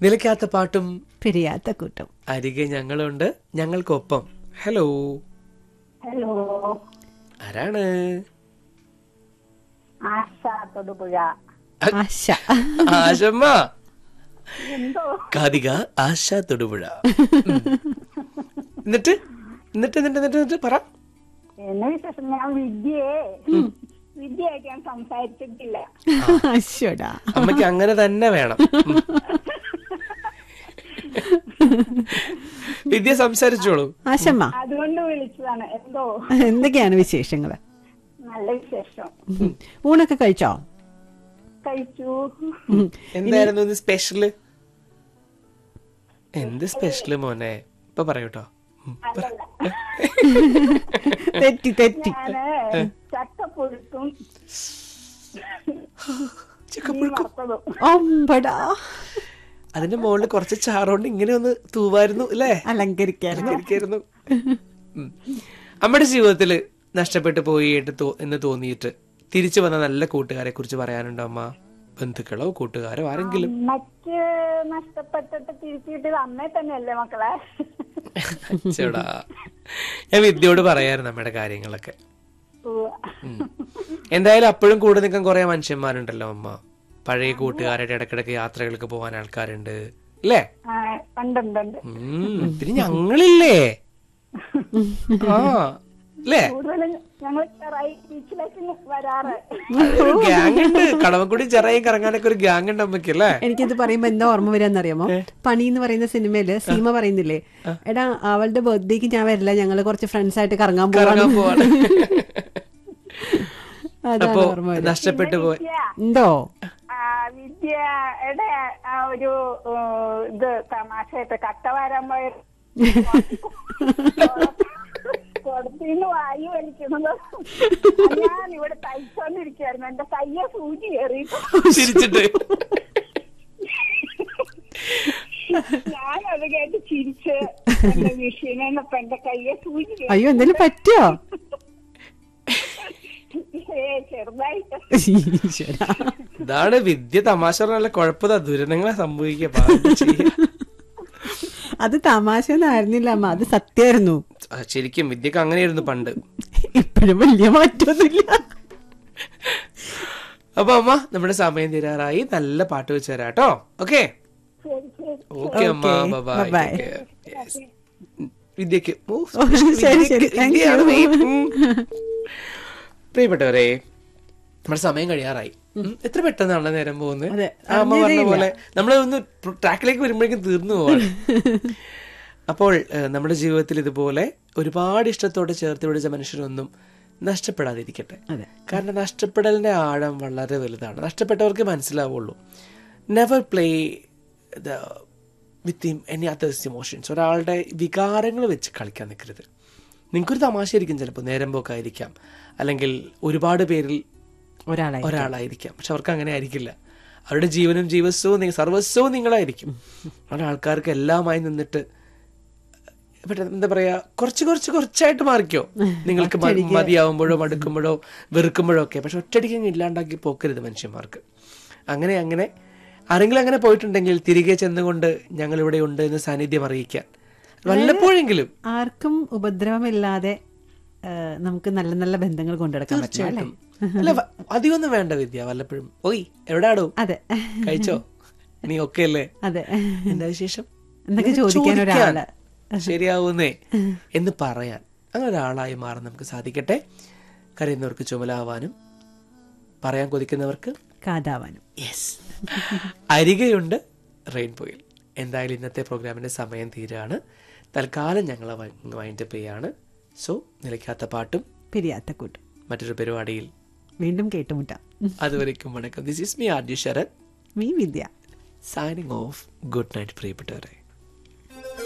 നിലയ്ക്കാത്ത പാട്ടും പിരിയാത്ത കൂട്ടം അരികെ ഞങ്ങളുണ്ട് ഞങ്ങൾക്കൊപ്പം ഹലോ ഹലോ ആരാണ് ആശ തൊടുപുഴ ആശ ആശമ്മ എന്തോ കാതിക ആശ തൊടുപുഴ ഉം. എന്നിട്ട് എന്നിട്ട് എന്നിട്ട് എന്നിട്ട് എന്നിട്ട് പറ എന്നെ വിശേഷം ഞാൻ വിദ്യയെ വിദ്യയായിട്ട് ഞാൻ സംസാരിച്ചിട്ടില്ല അശ്വടാ അമ്മയ്ക്ക് അങ്ങനെ തന്നെ വേണം ഉം. വിദ്യ സംസാരിച്ചോളൂ ആശമ്മ അതുകൊണ്ട് വിളിച്ചതാണ് എന്തോ എന്തൊക്കെയാണ് വിശേഷങ്ങള് നല്ല വിശേഷം ഉം. ഊണൊക്കെ കഴിച്ചോ കഴിച്ചു ഉം. എന്തായിരുന്നു ഇന്ന് സ്പെഷ്യല് എന്ത് സ്പെഷ്യല് മോനെ ഇപ്പൊ പറയൂട്ടോ ഉം. അല്ലല്ല തെറ്റി തെറ്റി ഞാന് ചക്കപ്പുഴുക്കും മീൻ വറുത്തതും ഒമ്പടാ അതിന്റെ മുകളിൽ കുറച്ച് ചാറുകൊണ്ട് ഇങ്ങനെ ഒന്ന് തൂവായിരുന്നു അല്ലേ അലങ്കരിക്കായിരുന്നു ഇരിക്കായിരുന്നു ഉം. അമ്മയുടെ ജീവിതത്തില് നഷ്ടപ്പെട്ടു പോയി എന്ന് തോ- എന്ന് തോന്നിയിട്ട് തിരിച്ചു വന്ന നല്ല കൂട്ടുകാരെ കുറിച്ച് പറയാനുണ്ടോ അമ്മ ബന്ധുക്കളോ കൂട്ടുകാരോ ആരെങ്കിലും അമ്മയ്ക്ക് നഷ്ടപ്പെട്ടിട്ട് തിരിച്ചു കിട്ടിയത് അമ്മയെ തന്നെയല്ലേ മക്കളെ അച്ചോടാ ഞാൻ വിദ്യയോട് പറയായിരുന്നു നമ്മുടെ കാര്യങ്ങളൊക്കെ ഉവ്വ്. ഉം. എന്തായാലും അപ്പോഴും കൂടെ നിൽക്കാൻ കുറെ മനുഷ്യന്മാരുണ്ടല്ലോ അമ്മ പഴയ കൂട്ടുകാരുടെ ഇടക്കിടക്ക് യാത്രകൾക്ക് പോകാൻ ആൾക്കാരുണ്ട് അല്ലേ ആ, ഉണ്ട് ഉണ്ട് ഉണ്ട് ഉം. പിന്നെ ഞങ്ങളില്ലേ ആ അല്ലേ കൂടുതലും ഞങ്ങൾ ചെറായി ബീച്ചിലേക്ക് വരാറ് ഒരു ഗ്യാങ് ഉണ്ട് കടവക്കുടി ചെറിയ കറങ്ങാനൊക്കെ ഒരു ഗ്യാങ് ഉണ്ട് അമ്മയ്ക്ക് അല്ലേ എനിക്കിത് പറയുമ്പോ എന്താ ഓർമ്മ വരാന്നറിയാമോ പണി എന്ന് പറയുന്ന സിനിമയില് സീമ പറയുന്നില്ലേ എടാ അവളുടെ ബർത്ത്ഡേക്ക് ഞാൻ വരില്ല ഞങ്ങള് കുറച്ച് ഫ്രണ്ട്സ് ആയിട്ട് കറങ്ങാൻ കറങ്ങാൻ പോവാണ് പോവാണ് അതാണ് അപ്പൊ ഓർമ്മ വരുന്നത് നഷ്ടപ്പെട്ടു പോയി വിദ്യ എന്തോ ആ, വിദ്യയുടെ ആ ഒരു ഏ, ഇത് തമാശയായിട്ട് കട്ട വരാൻ പോയ കൊടുത്തിന്ന് വായു വലിക്കുന്നത് ഞാൻ ഇവിടെ തയ്ച്ചോണ്ടിരിക്കുകയായിരുന്നു എന്റെ കയ്യെ സൂചി കയറിയിട്ട് ചിരിച്ചിട്ട് ഞാനത് കേട്ട് ചിരിച്ച് എന്റെ മെഷീനപ്പോ എന്റെ കയ്യെ സൂചി കയറി അയ്യോ എന്തേലും പറ്റിയോ ഏ ചെറുതായിട്ട് ഈശ്വരാ. ഇതാണ് വിദ്യ തമാശ പറഞ്ഞാൽ കുഴപ്പമില്ല ദുരന്തങ്ങളെ സംഭവിക്കുക പാവം ചെയ്യാ. അത് തമാശ ഒന്നും ആയിരുന്നില്ല അമ്മ അത് സത്യമായിരുന്നു ആ, ശരിക്കും വിദ്യക്ക് അങ്ങനെയായിരുന്നു പണ്ട് ഇപ്പോഴും വലിയ മാറ്റമൊന്നുമില്ല അപ്പൊ അമ്മ നമ്മുടെ സമയം തീരാറായി നല്ല പാട്ട് വെച്ച് തരാം കേട്ടോ ഓക്കെ ശരി ശരി ഓക്കെ അമ്മ Okay. By Bye-bye. വിദ്യക്ക് ഓ, ഓ, ശരി, ശരി. വിദ്യക്ക് Thank you. വിദ്യയാണ് main. ഉം. പ്രിയപ്പെട്ടവരെ നമ്മുടെ സമയം കഴിയാറായി ഉം. എത്ര പെട്ടെന്നാണ് നേരം പോകുന്നത് അതെ, ആ, അമ്മ പറഞ്ഞ പോലെ നമ്മൾ ഒന്ന് ട്രാക്കിലേക്ക് വരുമ്പോഴേക്കും തീർന്നു പോവാണ് അപ്പോൾ ഏഹ്, നമ്മുടെ ജീവിതത്തിൽ ഇതുപോലെ ഒരുപാട് ഇഷ്ടത്തോടെ ചേർത്ത് പിടിച്ച മനുഷ്യരൊന്നും നഷ്ടപ്പെടാതിരിക്കട്ടെ അതെ. കാരണം നഷ്ടപ്പെടലിന്റെ ആഴം വളരെ വലുതാണ് നഷ്ടപ്പെട്ടവർക്ക് മനസ്സിലാവുള്ളൂ never play the with any others emotions ഒരാളുടെ വികാരങ്ങൾ വെച്ച് കളിക്കാൻ നിൽക്കരുത് നിങ്ങൾക്കൊരു തമാശയായിരിക്കും ചിലപ്പോൾ നേരം പോക്കായിരിക്കാം അല്ലെങ്കിൽ ഒരുപാട് പേരിൽ ഒരാളായി ഒരാളായിരിക്കാം പക്ഷെ അവർക്ക് അങ്ങനെ ആയിരിക്കില്ല അവരുടെ ജീവനും ജീവസ്വവും നി- സർവസ്വവും നിങ്ങളായിരിക്കും അവിടെ ആൾക്കാർക്ക് എല്ലാമായി നിന്നിട്ട് പെട്ടെന്ന് എന്താ പറയാ കുറച്ച് കുറച്ച് കുറച്ചായിട്ട് മാറിക്കോ നിങ്ങൾക്ക് മ- മതിയാവുമ്പോഴോ മടുക്കുമ്പോഴോ വെറുക്കുമ്പോഴോ ഒക്കെ പക്ഷെ ഒറ്റയടിക്ക് അങ്ങ് ഇല്ലാണ്ടാക്കി പോക്കരുത് മനുഷ്യന്മാർക്ക് അങ്ങനെ അങ്ങനെ ആരെങ്കിലും അങ്ങനെ പോയിട്ടുണ്ടെങ്കിൽ തിരികെ ചെന്നുകൊണ്ട് ഞങ്ങൾ ഇവിടെ ഉണ്ട് എന്ന് സാന്നിധ്യം അറിയിക്കാൻ വല്ലപ്പോഴെങ്കിലും ആർക്കും ഉപദ്രവമില്ലാതെ ആ, നമുക്ക് നല്ല നല്ല ബന്ധങ്ങൾ കൊണ്ടുനടക്കാൻ പറ്റും അല്ലേ അല്ല വ- അധികമൊന്നും വേണ്ട വിദ്യ വല്ലപ്പോഴും ഓയ് എവിടാടോ അതെ കഴിച്ചോ നീ ഒക്കെ അല്ലേ അതെ എന്താ വിശേഷം എന്നൊക്കെ ഇങ്ങനെ ചോദിക്കാൻ ഒരാള്. ശരിയാവുന്നേ എന്ന് പറയാൻ അങ്ങനെ ഒരാളായി മാറാൻ നമുക്ക് സാധിക്കട്ടെ കരയുന്നവർക്ക് ചുമലാവാനും പറയാൻ കൊതിക്കുന്നവർക്ക് കാതാവാനും യെസ് അരികെയുണ്ട് റെയിൻബോയിൽ എന്തായാലും ഇന്നത്തെ പ്രോഗ്രാമിന്റെ സമയം തീരാണ് തൽക്കാലം ഞങ്ങൾ വൈൻഡപ്പ് ചെയ്യാണ് സോ നിലയ്ക്കാത്ത പാട്ടും പിരിയാത്ത കൂട്ടും മറ്റൊരു പരിപാടിയിൽ വീണ്ടും കേട്ടുമുട്ടാം അതുവരയ്ക്കും വണക്കം this is me R J Sharath me Vidya signing off good night പ്രിയപ്പെട്ടവരെ